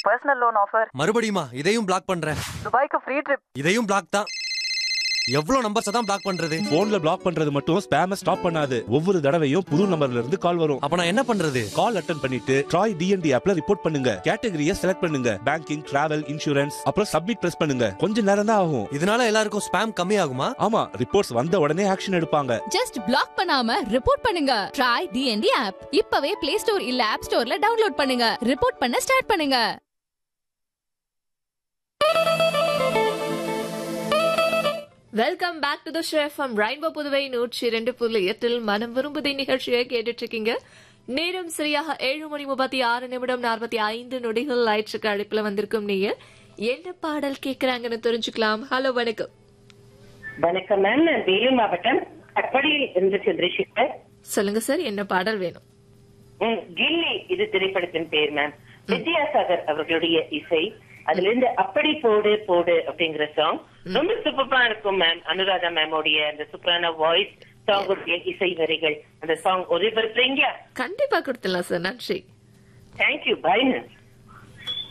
personal loan offer மறுபடியுமா இதையும் black பண்றேன் துபாய்க்கு ஃப்ரீ ட்ரிப் இதையும் பிளாக் தான் எவ்வளவு நம்பர்ஸ் தான் பிளாக் பண்றது போன்ல பிளாக் பண்றது மட்டும் ஸ்பேம ஸ்டாப் பண்ணாது ஒவ்வொரு தடவையும் புது நம்பர்ல இருந்து கால் வரும் அப்ப நான் என்ன பண்றது கால் அட்டன் பண்ணிட்டு ட்ராய் டிஎன்டி ஆப்ல ரிப்போர்ட் பண்ணுங்க கேட்டகரியை செலக்ட் பண்ணுங்க பேங்கிங் டிராவல் இன்சூரன்ஸ் அப்புறம் சப்மிட் பிரஸ் பண்ணுங்க கொஞ்ச நேரம் தான் ஆகும் இதனால எல்லாருக்கும் ஸ்பேம் கம்மி ஆகுமா ஆமா ரிப்போர்ட்ஸ் வந்த உடனே ஆக்ஷன் எடுப்பாங்க ஜஸ்ட் பிளாக் பண்ணாம ரிப்போர்ட் பண்ணுங்க ட்ரை டிஎன்டி ஆப் இப்பவே பிளே ஸ்டோர் இல்ல ஆப் ஸ்டோர்ல டவுன்லோட் பண்ணுங்க ரிப்போர்ட் பண்ண ஸ்டார்ட் பண்ணுங்க welcome back to the show from rainbow Puduvai நூற்றி இரண்டு புள்ளி எட்டில் மனம் விரும்புதை நிகழ்ச்சியை கேட்டுட்டு இருக்கீங்க நேரம் சரியாக ஏழு மணி முப்பத்தி ஆறு நிமிடம் நாற்பத்தி ஐந்து நொடிகள் ஆயிற்றுக்கு அழைப்புல வந்திருக்கும் நீங்க என்ன பாடல் கேக்குறாங்கன்னு தெரிஞ்சுக்கலாம் ஹலோ வணக்கம் வணக்கம் மேம் நான் வேலூர் மாவட்டம் கட்படியில் இருந்து சந்திரசேகர் சொல்லுங்க சார் என்ன பாடல் வேணும் ம், கில்லி இது திரைப்படத்தின் பேர் மேம் வித்யாசாகர் அவர்களுடைய இசை அதுல இருந்து அப்படி போடு போடு அப்படிங்கிற சாங் ரொம்ப சூப்பரா இருக்கும் மேம் அனுராதா மேமோடைய அந்த சூப்பரான வாய்ஸ் சாங்குடைய இசை வரிகள் அந்த சாங் ஒளிபரப்புறீங்க கண்டிப்பா கொடுத்துடலாம் சார் நன்றி தேங்க்யூ பை மேம்